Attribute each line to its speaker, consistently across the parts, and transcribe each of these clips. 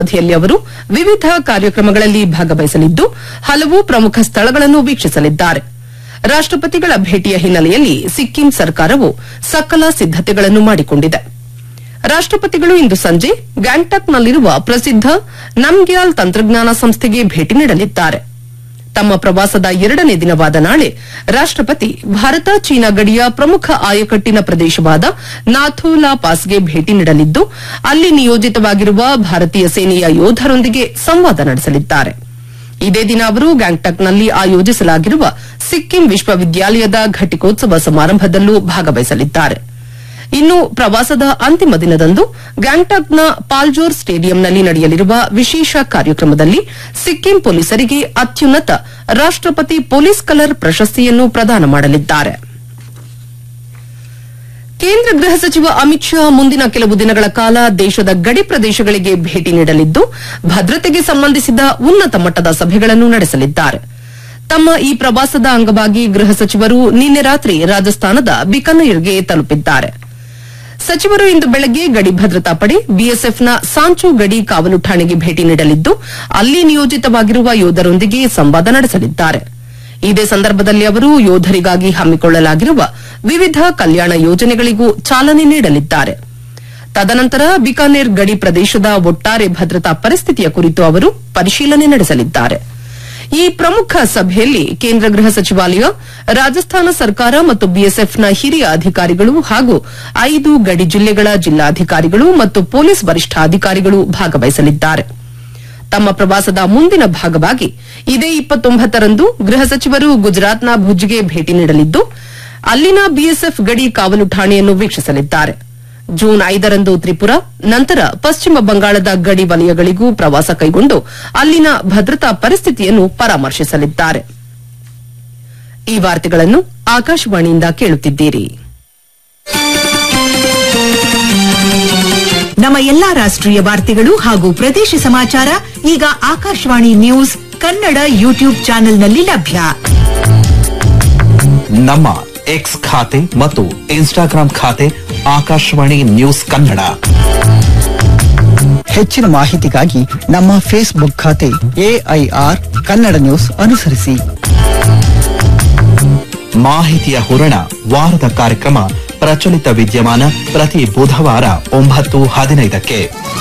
Speaker 1: ಅವಧಿಯಲ್ಲಿ ಅವರು ವಿವಿಧ ಕಾರ್ಯಕ್ರಮಗಳಲ್ಲಿ ಭಾಗವಹಿಸಲಿದ್ದು ಹಲವು ಪ್ರಮುಖ ಸ್ಥಳಗಳನ್ನು ವೀಕ್ಷಿಸಲಿದ್ದಾರೆ ರಾಷ್ಟಪತಿಗಳ ಭೇಟಿಯ ಹಿನ್ನೆಲೆಯಲ್ಲಿ ಸಿಕ್ಕಿಂ ಸರ್ಕಾರವು ಸಕಲ ಸಿದ್ದತೆಗಳನ್ನು ಮಾಡಿಕೊಂಡಿದೆ ರಾಷ್ಟಪತಿಗಳು ಇಂದು ಸಂಜೆ ಗ್ಯಾಂಗ್ಟಾಕ್ನಲ್ಲಿರುವ ಪ್ರಸಿದ್ದ ನಮ್ಗ್ಯಾಲ್ ತಂತ್ರಜ್ಞಾನ ಸಂಸ್ಥೆಗೆ ಭೇಟಿ ನೀಡಲಿದ್ದಾರೆ ತಮ್ಮ ಪ್ರವಾಸದ ಎರಡನೇ ದಿನವಾದ ನಾಳೆ ರಾಷ್ಟಪತಿ ಭಾರತ ಚೀನಾ ಗಡಿಯ ಪ್ರಮುಖ ಆಯಕಟ್ಟಿನ ಪ್ರದೇಶವಾದ ನಾಥೋಲಾ ಪಾಸ್ಗೆ ಭೇಟಿ ನೀಡಲಿದ್ದು ಅಲ್ಲಿ ನಿಯೋಜಿತವಾಗಿರುವ ಭಾರತೀಯ ಸೇನೆಯ ಯೋಧರೊಂದಿಗೆ ಸಂವಾದ ನಡೆಸಲಿದ್ದಾರೆ ಇದೇ ದಿನ ಅವರು ಗ್ಯಾಂಗ್ಟಾಕ್ನಲ್ಲಿ ಆಯೋಜಿಸಲಾಗಿರುವ ಸಿಕ್ಕಿಂ ವಿಶ್ವವಿದ್ಯಾಲಯದ ಘಟಿಕೋತ್ಸವ ಸಮಾರಂಭದಲ್ಲೂ ಭಾಗವಹಿಸಲಿದ್ದಾರೆ ಇನ್ನು ಪ್ರವಾಸದ ಅಂತಿಮ ದಿನದಂದು ಗ್ಯಾಂಗ್ಟಾಕ್ನ ಪಾಲ್ಜೋರ್ ಸ್ಟೇಡಿಯಂನಲ್ಲಿ ನಡೆಯಲಿರುವ ವಿಶೇಷ ಕಾರ್ಯಕ್ರಮದಲ್ಲಿ ಸಿಕ್ಕಿಂ ಪೊಲೀಸರಿಗೆ ಅತ್ಯುನ್ನತ ರಾಷ್ಟಪತಿ ಪೊಲೀಸ್ ಕಲರ್ ಪ್ರಶಸ್ತಿಯನ್ನು ಪ್ರದಾನ ಮಾಡಲಿದ್ದಾರೆ ಕೇಂದ್ರ ಗೃಹ ಸಚಿವ ಅಮಿತ್ ಶಾ ಮುಂದಿನ ಕೆಲವು ದಿನಗಳ ಕಾಲ ದೇಶದ ಗಡಿ ಪ್ರದೇಶಗಳಿಗೆ ಭೇಟಿ ನೀಡಲಿದ್ದು ಭದ್ರತೆಗೆ ಸಂಬಂಧಿಸಿದ ಉನ್ನತ ಮಟ್ಟದ ಸಭೆಗಳನ್ನು ನಡೆಸಲಿದ್ದಾರೆ ತಮ್ಮ ಈ ಪ್ರವಾಸದ ಅಂಗವಾಗಿ ಗೃಹ ಸಚಿವರು ನಿನ್ನೆ ರಾತ್ರಿ ರಾಜಸ್ಥಾನದ ಬಿಕನೇರ್ಗೆ ತಲುಪಿದ್ದಾರೆ ಸಚಿವರು ಇಂದು ಬೆಳಗ್ಗೆ ಗಡಿ ಭದ್ರತಾ ಪಡೆ ಬಿಎಸ್ಎಫ್ನ ಸಾಂಚು ಗಡಿ ಕಾವಲು ಠಾಣೆಗೆ ಭೇಟಿ ನೀಡಲಿದ್ದು ಅಲ್ಲಿ ನಿಯೋಜಿತವಾಗಿರುವ ಯೋಧರೊಂದಿಗೆ ಸಂವಾದ ನಡೆಸಲಿದ್ದಾರೆ ಇದೇ ಸಂದರ್ಭದಲ್ಲಿ ಅವರು ಯೋಧರಿಗಾಗಿ ಹಮ್ಮಿಕೊಳ್ಳಲಾಗಿರುವ ವಿವಿಧ ಕಲ್ಯಾಣ ಯೋಜನೆಗಳಿಗೂ ಚಾಲನೆ ನೀಡಲಿದ್ದಾರೆ ತದನಂತರ ಬಿಕಾನೇರ್ ಗಡಿ ಪ್ರದೇಶದ ಒಟ್ಟಾರೆ ಭದ್ರತಾ ಪರಿಸ್ಥಿತಿಯ ಕುರಿತು ಅವರು ಪರಿಶೀಲನೆ ನಡೆಸಲಿದ್ದಾರೆ ಈ ಪ್ರಮುಖ ಸಭೆಯಲ್ಲಿ ಕೇಂದ್ರ ಗೃಹ ಸಚಿವಾಲಯ ರಾಜಸ್ಥಾನ ಸರ್ಕಾರ ಮತ್ತು ಬಿಎಸ್ಎಫ್ನ ಹಿರಿಯ ಅಧಿಕಾರಿಗಳು ಹಾಗೂ ಐದು ಗಡಿ ಜಿಲ್ಲೆಗಳ ಜಿಲ್ಲಾಧಿಕಾರಿಗಳು ಮತ್ತು ಪೊಲೀಸ್ ವರಿಷ್ಠಾಧಿಕಾರಿಗಳು ಭಾಗವಹಿಸಲಿದ್ದಾರೆ ತಮ್ಮ ಪ್ರವಾಸದ ಮುಂದಿನ ಭಾಗವಾಗಿ ಇದೇ ಇಪ್ಪತ್ತೊಂಬತ್ತರಂದು ಗೃಹ ಸಚಿವರು ಗುಜರಾತ್ನ ಭುಜ್ಗೆ ಭೇಟಿ ನೀಡಲಿದ್ದು ಅಲ್ಲಿನ ಬಿಎಸ್ಎಫ್ ಗಡಿ ಕಾವಲು ಠಾಣೆಯನ್ನು ವೀಕ್ಷಿಸಲಿದ್ದಾರೆ ಜೂನ್ ಐದರಂದು ತ್ರಿಪುರಾ ನಂತರ ಪಶ್ಚಿಮ ಬಂಗಾಳದ ಗಡಿ ವಲಯಗಳಿಗೂ ಪ್ರವಾಸ ಕೈಗೊಂಡು ಅಲ್ಲಿನ ಭದ್ರತಾ ಪರಿಸ್ಥಿತಿಯನ್ನು ಪರಾಮರ್ಶಿಸಲಿದ್ದಾರೆ ಈ ವಾರ್ತೆಗಳನ್ನು ಆಕಾಶವಾಣಿಯಿಂದ ಕೇಳುತ್ತಿದ್ದೀರಿ
Speaker 2: ನಮ್ಮ ಎಲ್ಲಾ ರಾಷ್ಟ್ರೀಯ ವಾರ್ತೆಗಳು ಹಾಗೂ ಪ್ರದೇಶ ಸಮಾಚಾರ ಈಗ ಆಕಾಶವಾಣಿ ನ್ಯೂಸ್ ಕನ್ನಡ ಯೂಟ್ಯೂಬ್ ಚಾನೆಲ್ನಲ್ಲಿ ಲಭ್ಯ
Speaker 3: ನಮ್ಮ ಎಕ್ಸ್ ಖಾತೆ ಮತ್ತು ಇನ್ಸ್ಟಾಗ್ರಾಂ ಖಾತೆ ಆಕಾಶವಾಣಿ ನ್ಯೂಸ್ ಕನ್ನಡ
Speaker 4: ಹೆಚ್ಚಿನ ಮಾಹಿತಿಗಾಗಿ ನಮ್ಮ ಫೇಸ್ಬುಕ್ ಖಾತೆ ಎಐಆರ್ ಕನ್ನಡ ನ್ಯೂಸ್ ಅನುಸರಿಸಿ
Speaker 3: ಮಾಹಿತಿಯ ಹೂರಣ ವಾರದ ಕಾರ್ಯಕ್ರಮ ಪ್ರಚಲಿತ ವಿದ್ಯಮಾನ ಪ್ರತಿ ಬುಧವಾರ ಒಂಬತ್ತು ಹದಿನೈದಕ್ಕೆ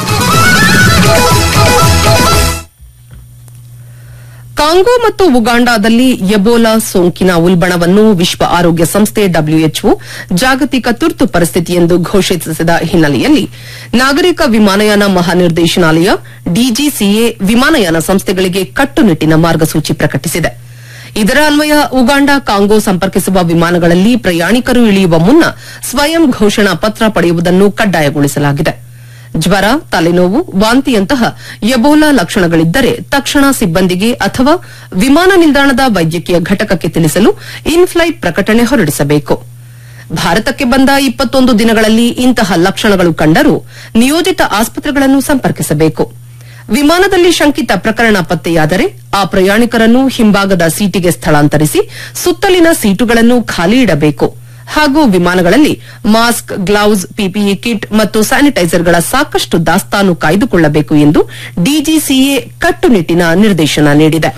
Speaker 1: ಕಾಂಗೋ ಮತ್ತು ಉಗಾಂಡಾದಲ್ಲಿ ಎಬೋಲಾ ಸೋಂಕಿನ ಉಲ್ಬಣವನ್ನು ವಿಶ್ವ ಆರೋಗ್ಯ ಸಂಸ್ಥೆ ಡಬ್ಲ್ಯೂಎಚ್ಒ ಜಾಗತಿಕ ತುರ್ತು ಪರಿಸ್ಥಿತಿ ಎಂದು ಘೋಷಿಸಿದ ಹಿನ್ನೆಲೆಯಲ್ಲಿ ನಾಗರಿಕ ವಿಮಾನಯಾನ ಮಹಾನಿರ್ದೇಶನಾಲಯ ಡಿಜಿಸಿಎ ವಿಮಾನಯಾನ ಸಂಸ್ಥೆಗಳಿಗೆ ಕಟ್ಟುನಿಟ್ಟಿನ ಮಾರ್ಗಸೂಚಿ ಪ್ರಕಟಿಸಿದೆ ಇದರ ಅನ್ವಯ ಉಗಾಂಡ ಕಾಂಗೋ ಸಂಪರ್ಕಿಸುವ ವಿಮಾನಗಳಲ್ಲಿ ಪ್ರಯಾಣಿಕರು ಇಳಿಯುವ ಮುನ್ನ ಸ್ವಯಂ ಘೋಷಣಾ ಪತ್ರ ಪಡೆಯುವುದನ್ನು ಕಡ್ಡಾಯಗೊಳಿಸಲಾಗಿದೆ ಜ್ವರ ತಲೆನೋವು ವಾಂತಿಯಂತಹ ಎಬೋಲಾ ಲಕ್ಷಣಗಳಿದ್ದರೆ ತಕ್ಷಣ ಸಿಬ್ಬಂದಿಗೆ ಅಥವಾ ವಿಮಾನ ನಿಲ್ದಾಣದ ವೈದ್ಯಕೀಯ ಘಟಕಕ್ಕೆ ತಿಳಿಸಲು ಇನ್ಫ್ಲೈಟ್ ಪ್ರಕಟಣೆ ಹೊರಡಿಸಬೇಕು ಭಾರತಕ್ಕೆ ಬಂದ ಇಪ್ಪತ್ತೊಂದು ದಿನಗಳಲ್ಲಿ ಇಂತಹ ಲಕ್ಷಣಗಳು ಕಂಡರೂ ನಿಯೋಜಿತ ಆಸ್ಪತ್ರೆಗಳನ್ನು ಸಂಪರ್ಕಿಸಬೇಕು ವಿಮಾನದಲ್ಲಿ ಶಂಕಿತ ಪ್ರಕರಣ ಪತ್ತೆಯಾದರೆ ಆ ಪ್ರಯಾಣಿಕರನ್ನು ಹಿಂಭಾಗದ ಸೀಟಿಗೆ ಸ್ಥಳಾಂತರಿಸಿ ಸುತ್ತಲಿನ ಸೀಟುಗಳನ್ನು ಖಾಲಿ ಇಡಬೇಕು ಹಾಗೂ ವಿಮಾನಗಳಲ್ಲಿ ಮಾಸ್ಕ್ ಗ್ಲೌಸ್ ಪಿಪಿಇ ಕಿಟ್ ಮತ್ತು ಸ್ಯಾನಿಟೈಸರ್ಗಳ ಸಾಕಷ್ಟು ದಾಸ್ತಾನು ಕಾಯ್ದುಕೊಳ್ಳಬೇಕು ಎಂದು ಡಿಜಿಸಿಎ ಕಟ್ಟುನಿಟ್ಟಿನ ನಿರ್ದೇಶನ ನೀಡಿದೆ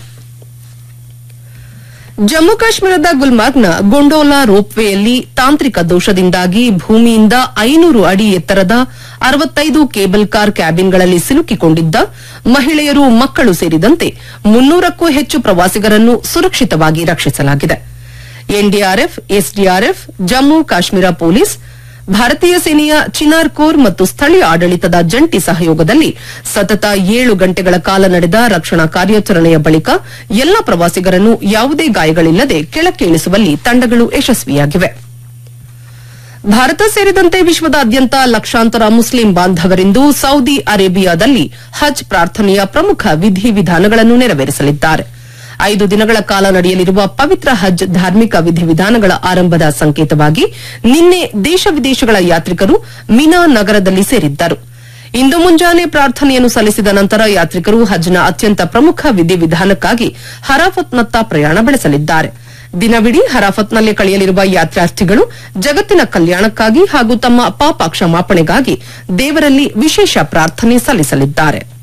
Speaker 1: ಜಮ್ಮು ಕಾಶ್ಮೀರದ ಗುಲ್ಮಾರ್ಗ್ನ ಗೊಂಡೋಲಾ ರೋಪ್ವೇಯಲ್ಲಿ ತಾಂತ್ರಿಕ ದೋಷದಿಂದಾಗಿ ಭೂಮಿಯಿಂದ ಐನೂರು ಅಡಿ ಎತ್ತರದ ಅರವತ್ತೈದು ಕೇಬಲ್ ಕಾರ್ ಕ್ಯಾಬಿನ್ಗಳಲ್ಲಿ ಸಿಲುಕಿಕೊಂಡಿದ್ದ ಮಹಿಳೆಯರು ಮಕ್ಕಳು ಸೇರಿದಂತೆ ಮುನ್ನೂರಕ್ಕೂ ಹೆಚ್ಚು ಪ್ರವಾಸಿಗರನ್ನು ಸುರಕ್ಷಿತವಾಗಿ ರಕ್ಷಿಸಲಾಗಿದೆ NDRF SDRF Jammu Kashmir police ಭಾರತೀಯ ಸೇನೆಯ ಚಿನಾರ್ ಕೋರ್ ಮತ್ತು ಸ್ಥಳೀಯ ಆಡಳಿತದ ಜಂಟಿ ಸಹಯೋಗದಲ್ಲಿ ಸತತ ಏಳು ಗಂಟೆಗಳ ಕಾಲ ನಡೆದ ರಕ್ಷಣಾ ಕಾರ್ಯಾಚರಣೆಯ ಬಳಿಕ ಎಲ್ಲ ಪ್ರವಾಸಿಗರನ್ನು ಯಾವುದೇ ಗಾಯಗಳಿಲ್ಲದೆ ಕೆಳಕ್ಕೆ ಇಳಿಸುವಲ್ಲಿ ತಂಡಗಳು ಯಶಸ್ವಿಯಾಗಿವೆ ಭಾರತ ಸೇರಿದಂತೆ ವಿಶ್ವದಾದ್ಯಂತ ಲಕ್ಷಾಂತರ ಮುಸ್ಲಿಂ ಬಾಂಧವರಿಂದು ಸೌದಿ ಅರೇಬಿಯಾದಲ್ಲಿ ಹಜ್ ಪ್ರಾರ್ಥನೆಯ ಪ್ರಮುಖ ವಿಧಿವಿಧಾನಗಳನ್ನು ನೆರವೇರಿಸಲಿದ್ದಾರೆ ಐದು ದಿನಗಳ ಕಾಲ ನಡೆಯಲಿರುವ ಪವಿತ್ರ ಹಜ್ ಧಾರ್ಮಿಕ ವಿಧಿವಿಧಾನಗಳ ಆರಂಭದ ಸಂಕೇತವಾಗಿ ನಿನ್ನೆ ದೇಶ ವಿದೇಶಗಳ ಯಾತ್ರಿಕರು ಮಿನಾ ನಗರದಲ್ಲಿ ಸೇರಿದ್ದರು ಇಂದು ಮುಂಜಾನೆ ಪ್ರಾರ್ಥನೆಯನ್ನು ಸಲ್ಲಿಸಿದ ನಂತರ ಯಾತ್ರಿಕರು ಹಜ್ನ ಅತ್ಯಂತ ಪ್ರಮುಖ ವಿಧಿವಿಧಾನಕ್ಕಾಗಿ ಹರಾಫತ್ನತ್ತ ಪ್ರಯಾಣ ಬೆಳೆಸಲಿದ್ದಾರೆ ದಿನವಿಡೀ ಹರಾಫತ್ನಲ್ಲಿ ಕಳೆಯಲಿರುವ ಯಾತ್ರಾರ್ಥಿಗಳು ಜಗತ್ತಿನ ಕಲ್ಯಾಣಕ್ಕಾಗಿ ಹಾಗೂ ತಮ್ಮ ಪಾಪ ಕ್ಷಮಾಪಣೆಗಾಗಿ ದೇವರಲ್ಲಿ ವಿಶೇಷ ಪ್ರಾರ್ಥನೆ ಸಲ್ಲಿಸಲಿದ್ದಾರೆ